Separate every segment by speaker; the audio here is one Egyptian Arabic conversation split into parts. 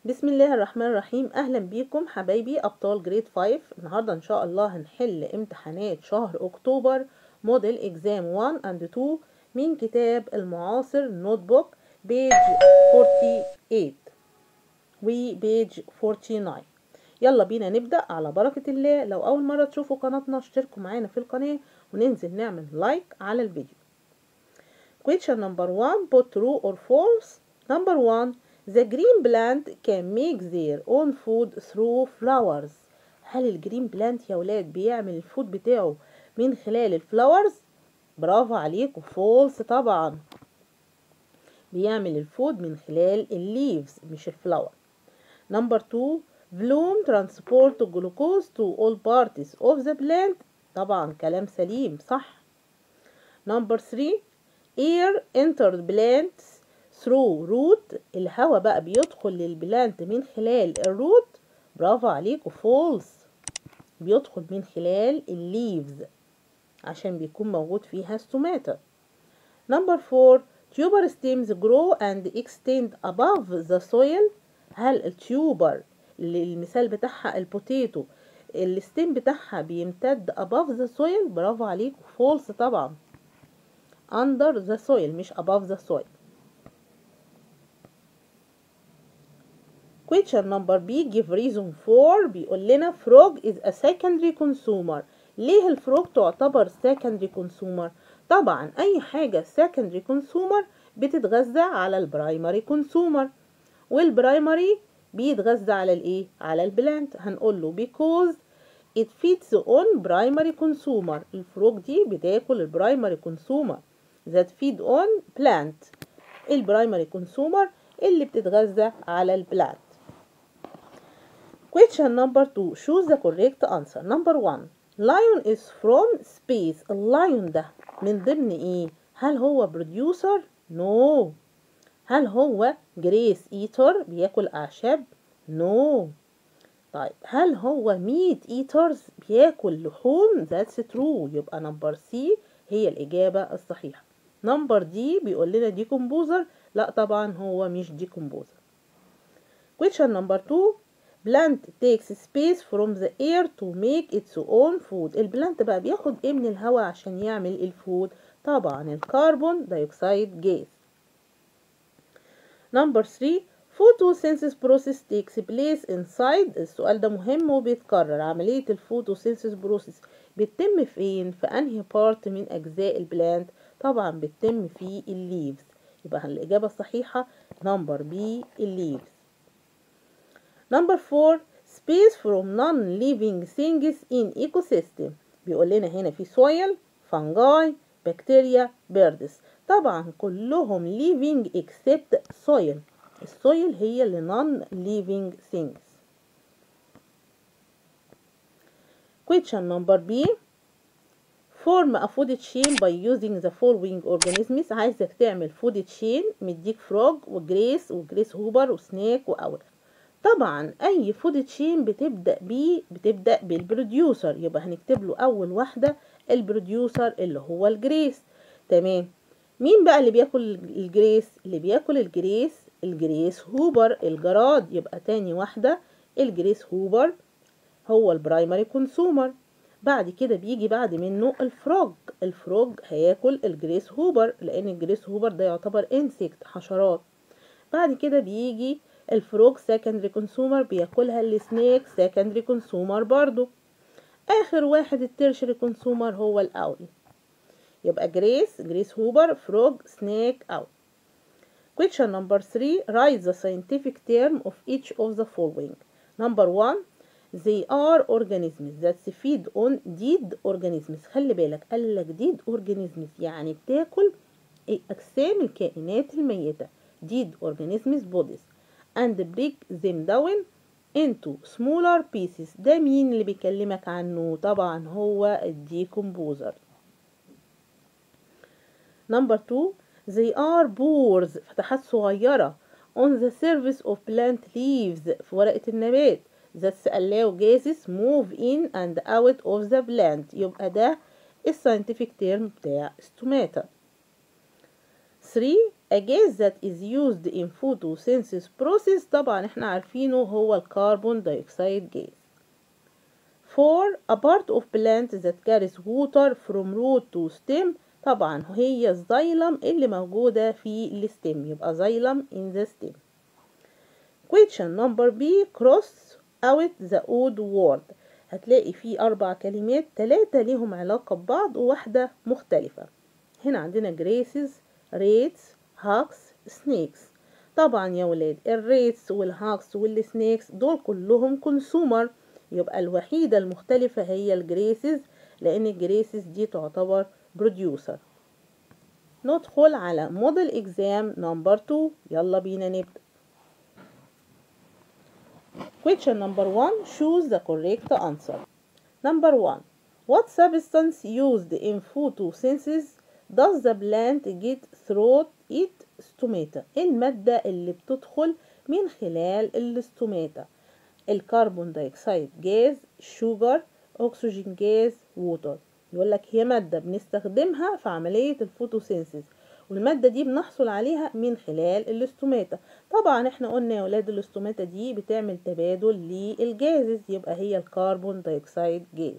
Speaker 1: بسم الله الرحمن الرحيم اهلا بيكم حبايبي ابطال جريد 5 النهارده ان شاء الله هنحل امتحانات شهر اكتوبر موديل اكزام 1 اند 2 من كتاب المعاصر نوت بوك بيج 48 وبيج 49 يلا بينا نبدأ على بركة الله لو أول مرة تشوفوا قناتنا اشتركوا معانا في القناة وننزل نعمل لايك على الفيديو question number 1 put true or false number 1 the green plant can make their own food through flowers هل الجرين بلانت يا ولاد بيعمل الفود بتاعه من خلال الفلاورز برافو عليكم فولس طبعا بيعمل الفود من خلال الليفز مش الفلاور نمبر 2 Bloom transport glucose to all parts of the plant طبعا كلام سليم صح نمبر 3 air entered plants through root الهواء بقى بيدخل للبلانت من خلال الروت برافو عليكم فولس بيدخل من خلال الليفز عشان بيكون موجود فيها ستوماتا نمبر 4 tuber stems grow and extend above the soil هل التيوبر اللي المثال بتاعها البوتيتو الستيم بتاعها بيمتد above the soil برافو عليكم فولس طبعا under the soil مش above the soil question number B give reason for بيقول لنا frog is a secondary consumer ليه الفروج تعتبر secondary consumer طبعا اي حاجة secondary consumer بتتغذى على البرايمري consumer والبرايمري بيتغذى على الايه على البلانت هنقول له because it feeds on primary consumer الفروج دي بتاكل البرايمري consumer that feed on plant البرايمري consumer اللي بتتغذى على البلانت question number 2 choose the correct answer number 1 lion is from space اللايون ده من ضمن ايه هل هو producer no هل هو جريس ايتر بياكل اعشاب نو no. طيب هل هو ميت ايترز بياكل لحوم ذاتس ترو يبقى نمبر سي هي الاجابه الصحيحه نمبر دي بيقول لنا ديكمبوزر لا طبعا هو مش ديكمبوزر question number 2 plant takes space from the air to make its own food البلانت بقى بياخد ايه من الهواء عشان يعمل الفود طبعا الكربون دايوكسيد جاز نمبر 3 photosynthesis process takes place inside السؤال ده مهم وبيتكرر عملية الفوتوسينثيس بروسيس بتتم فين في انهي بارت من اجزاء البلانت طبعا بتتم في الليفز يبقى الاجابة الصحيحة نمبر بي الليفز نمبر 4 space from non-living things in ecosystem بيقول لنا هنا في soil fungi bacteria birds طبعا كلهم living except soil السويل هي اللي non living things question number B form a food chain by using the following organisms عايزك تعمل food chain مديك فروج وجريس وجريس هوبر وسنيك واول طبعا اي فود تشين بتبدا بيه بتبدا بالبروديوسر يبقى هنكتب له اول واحده البروديوسر اللي هو الجريس تمام مين بقى اللي بياكل الجريس اللي بياكل الجريس الجريس هوبر الجراد يبقى تاني واحدة الجريس هوبر هو البرايمري كونسومر بعد كده بيجي بعد منه الفروج الفروج هياكل الجريس هوبر لان الجريس هوبر ده يعتبر انسكت حشرات بعد كده بيجي الفروج سكندري كونسومر بياكلها السنيك سكندري كونسومر برضو اخر واحد الترشري كونسومر هو الاول يبقى جريس جريس هوبر فروج سنيك اوت Question number 3 Write the scientific term of each of the following. Number 1 They are organisms that feed on dead organisms. خلي بالك قال لك dead organisms يعني بتاكل أجسام الكائنات الميتة dead organisms bodies and break them down into smaller pieces. ده مين اللي بيكلمك عنه؟ طبعا هو الديكمبوزر. Number 2 They are pores فتحات صغيرة on the surface of plant leaves في ورقة النبات that allow gases move in and out of the plant يبقى ده الساينتفك تيرم بتاع ستوماتا 3 A gas that is used in photosynthesis process طبعا احنا عارفينه هو الكربون دايوكسيد gas. 4. A part of plant that carries water from root to stem طبعا هي الزيلم اللي موجودة في الستيم يبقى زيلم in the stem. Question number B cross out the odd word هتلاقي فيه أربع كلمات تلاتة ليهم علاقة ببعض وواحدة مختلفة هنا عندنا جريسز ريتس هاكس سنيكس طبعا يا ولاد الريتس والهاكس والسنيكس دول كلهم كونسومر يبقى الوحيدة المختلفة هي الجريسز لأن الجريسز دي تعتبر بروديوسر ندخل على موديل اكزام نمبر 2 يلا بينا نبدأ Question number 1 choose the correct answer. Number 1 What substance used in photosynthesis does the plant get through its stomata? المادة اللي بتدخل من خلال الاستوماتا الكربون دايوكسيد جاز شوجر اكسجين جاز ووتر يقول لك هي مادة بنستخدمها في عملية الفوتوسينثيز والمادة دي بنحصل عليها من خلال الاستوماتا طبعا احنا قلنا يا ولاد الاستوماتا دي بتعمل تبادل للجازز يبقى هي الكربون دايوكسيد جاز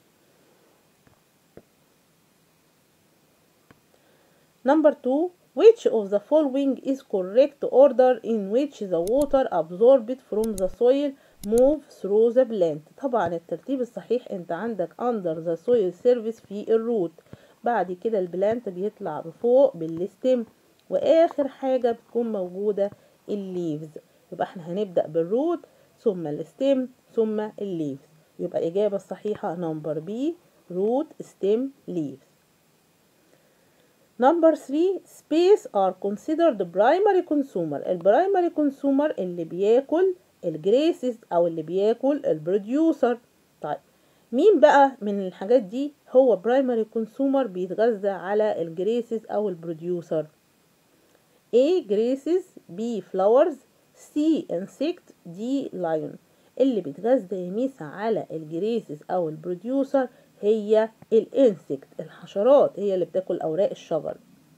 Speaker 1: Number 2 Which of the following is correct order in which the water absorbed from the soil move through the plant طبعا الترتيب الصحيح انت عندك under the soil surface في الروت بعد كده البلانت بيطلع بفوق بالستيم واخر حاجة بتكون موجودة الليفز يبقى احنا هنبدأ بالروت ثم الستيم ثم الليفز يبقى الإجابة الصحيحة نمبر بي روت ستيم ليفز Number 3 space are considered primary consumer البرايمري consumer اللي بياكل الجريسز او اللي بياكل البروديوسر طيب مين بقى من الحاجات دي هو برايمري كونسومر بيتغذى على الجريسز او البروديوسر A جريسز B flowers C insect D lion اللي بيتغذى يميس على الجريسز او البروديوسر هي الانسكت الحشرات هي اللي بتاكل اوراق الشجر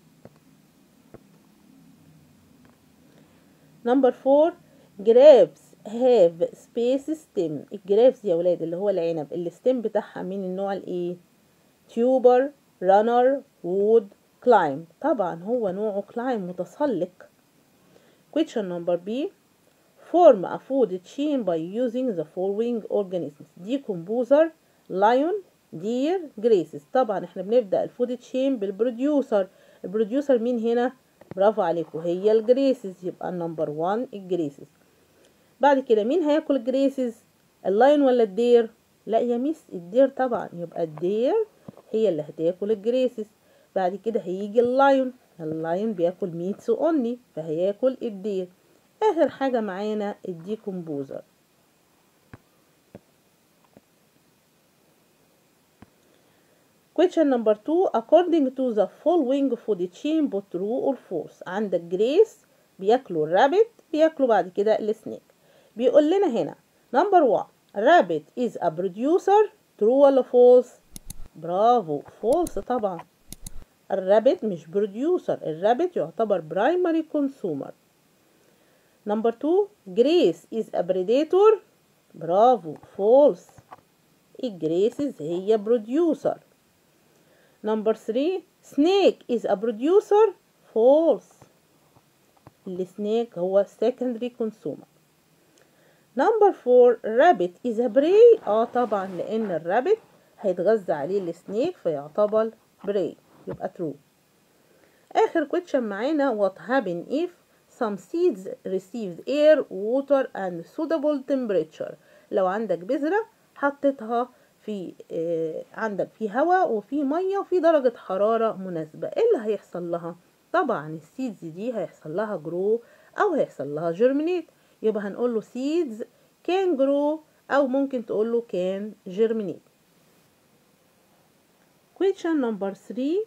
Speaker 1: نمبر 4 grapes have space stem الجرابس يا ولاد اللي هو العنب الستيم بتاعها من النوع الايه تيوبر رانر وود كلايم طبعا هو نوعه كلايم متسلق question number B form a food chain by using the following organisms decomposer lion deer graces طبعا احنا بنبدأ الفود تشين بالبروديوسر البروديوسر مين هنا برافو عليكم هي الجريسز يبقى النمبر 1 الجريسز بعد كده مين هياكل الجريسز اللاين ولا الدير لا يا ميس الدير طبعا يبقى الدير هي اللي هتاكل الجريسز بعد كده هيجي اللاين اللاين بياكل ميتس اونلي فهياكل الدير اخر حاجه معانا الديكومبوزر Question number 2 according to the following food chain both true or false عندك جريس بياكلوا الرابت بياكلوا بعد كده السنيك بيقول لنا هنا نمبر 1 rabbit is a producer true ولا false برافو false طبعا الرابت مش بروديوسر الرابت يعتبر primary consumer نمبر 2 grace is a predator برافو false الجريسز هي بروديوسر نمبر 3 snake is a producer false السنيك هو secondary consumer نمبر 4 rabbit is a prey اه طبعا لان الرابت هيتغذى عليه السنيك فيعتبر prey يبقى true اخر question معانا what happen if some seeds receives air water and suitable temperature لو عندك بذرة حطيتها في آه عندك في هواء وفي ميه وفي درجة حرارة مناسبة ايه اللي هيحصل لها طبعا السيدز دي هيحصل لها جرو او هيحصل لها جيرمينيت يبقى هنقول له seeds can grow او ممكن تقول له can germinate question number 3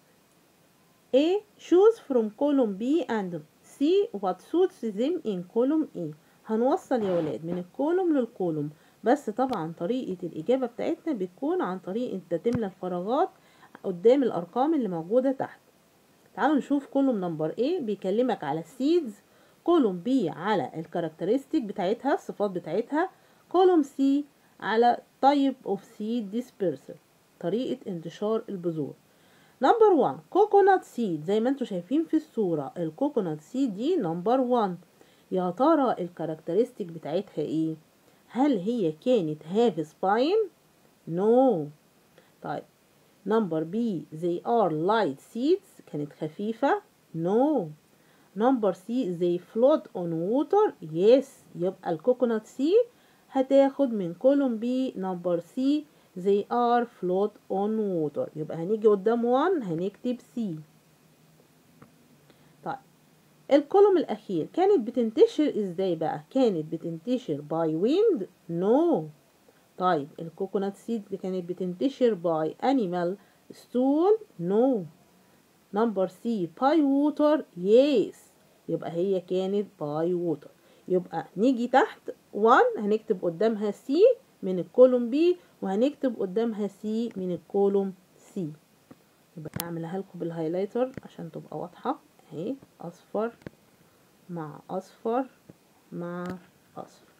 Speaker 1: A choose from column B and C what suits them in column A هنوصل يا ولاد من الكولوم للكولوم بس طبعا طريقة الإجابة بتاعتنا بتكون عن طريق انت تملى الفراغات قدام الأرقام اللي موجودة تحت تعالوا نشوف كولوم نمبر A بيكلمك على السيدز كولوم B على الكاركترستيك بتاعتها الصفات بتاعتها كولوم C على type of seed dispersal طريقة انتشار البذور نمبر 1 كوكونات سيد زي ما انتم شايفين في الصورة الكوكونات سيد دي نمبر 1 يا ترى الكاركترستيك بتاعتها ايه هل هي كانت هاف سباين نو طيب نمبر بي they are light seeds كانت خفيفة no نمبر سي they float on water yes يبقى الكوكونات سي هتاخد من كولوم بي نمبر سي they are float on water يبقى هنيجي قدام 1 هنكتب سي طيب الكولوم الأخير كانت بتنتشر ازاي بقى كانت بتنتشر by wind no طيب الكوكونات سيد كانت بتنتشر by animal stool no نمبر سي by water yes يبقى هي كانت by water يبقى نيجي تحت 1 هنكتب قدامها سي من الكولوم بي وهنكتب قدامها سي من الكولوم سي يبقى اعملها لكم بالهايلايتر عشان تبقى واضحة اهي اصفر مع اصفر مع اصفر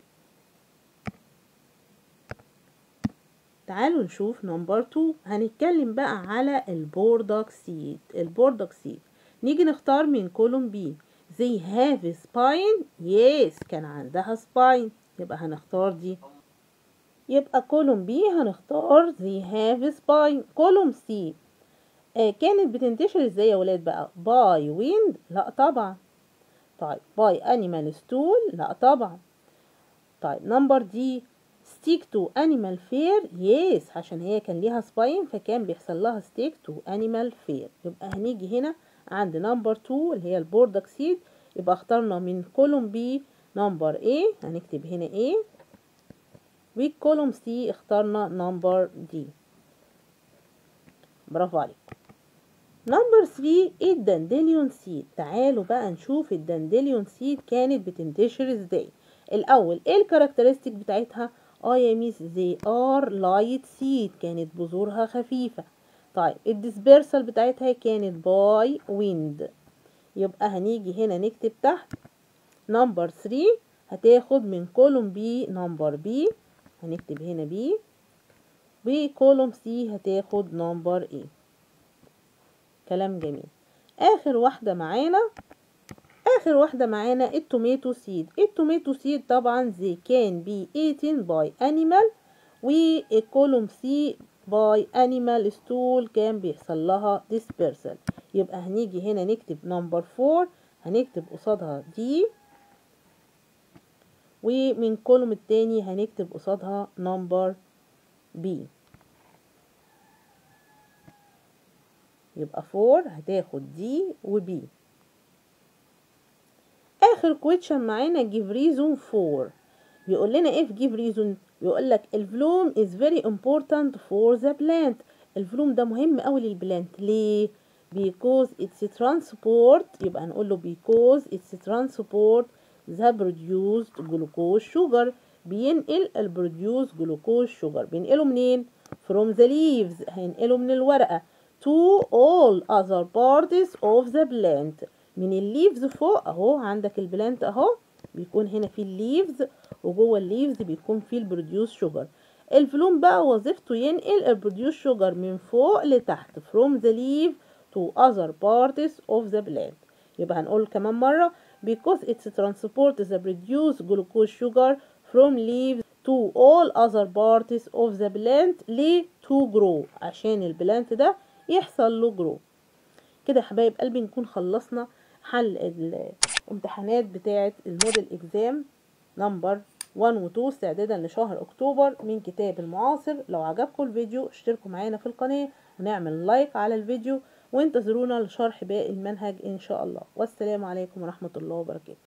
Speaker 1: تعالوا نشوف نمبر 2 هنتكلم بقى على البوردك سيد البوردك سيد نيجي نختار من كولوم بي they have spine yes كان عندها spine يبقى هنختار دي يبقى كولوم بي هنختار they have spine كولوم سي آه كانت بتنتشر ازاي يا ولاد بقى باي wind لا طبعا طيب باي animal stool لا طبعا طيب نمبر دي stick to animal fair yes عشان هي كان ليها سباين فكان بيحصل لها stick to animal fair يبقى هنيجي هنا عند نمبر 2 اللي هي البوردك سيد يبقى اخترنا من كولوم بي نمبر A هنكتب هنا A والكولوم سي اخترنا نمبر دي برافو عليك نمبر 3 الدندليون سيد تعالوا بقى نشوف الدندليون سيد كانت بتنتشر ازاي الاول ايه الكاركترستيك بتاعتها اه يا ميس they are light seed كانت بذورها خفيفة طيب الديسبيرسال بتاعتها كانت باي wind يبقى هنيجي هنا نكتب تحت نمبر 3 هتاخد من كولوم بي نمبر بي هنكتب هنا بي وكولوم سي هتاخد نمبر ايه كلام جميل اخر واحدة معانا اخر واحدة معانا التوميتو سيد التوميتو سيد طبعا they can be eaten by animal والكولوم سي باي animal stool كان بيحصل لها dispersal يبقى هنيجي هنا نكتب نمبر 4 هنكتب قصادها دي ومن كولوم التاني هنكتب قصادها نمبر بي يبقى 4 هتاخد دي وبي اخر كويتشن معانا give reason for بيقول لنا ايه في give reason بيقول لك الفلوم is very important for the plant الفلوم ده مهم قوي للبلانت ليه because it's transport يبقى هنقول له because it's transport the produced glucose sugar بينقل البروديوس جلوكوز شوجر بينقله منين from the leaves هينقله من الورقة to all other parts of the plant من الليفز فوق اهو عندك البلانت اهو بيكون هنا في الليفز وجوه الليفز بيكون في البروديوس شوجر الفلوم بقى وظيفته ينقل البروديوس شوجر من فوق لتحت from the leaf to other parts of the plant يبقى هنقول كمان مرة because it transports the produced glucose sugar from leaves to all other parts of the plant ليه to grow عشان البلانت ده يحصل له grow كده يا حبايب قلبي نكون خلصنا حل الامتحانات بتاعة الموديل اكزام نمبر 1 و 2 استعدادا لشهر اكتوبر من كتاب المعاصر لو عجبكم الفيديو اشتركوا معانا في القناة ونعمل لايك على الفيديو وانتظرونا لشرح باقي المنهج ان شاء الله والسلام عليكم ورحمة الله وبركاته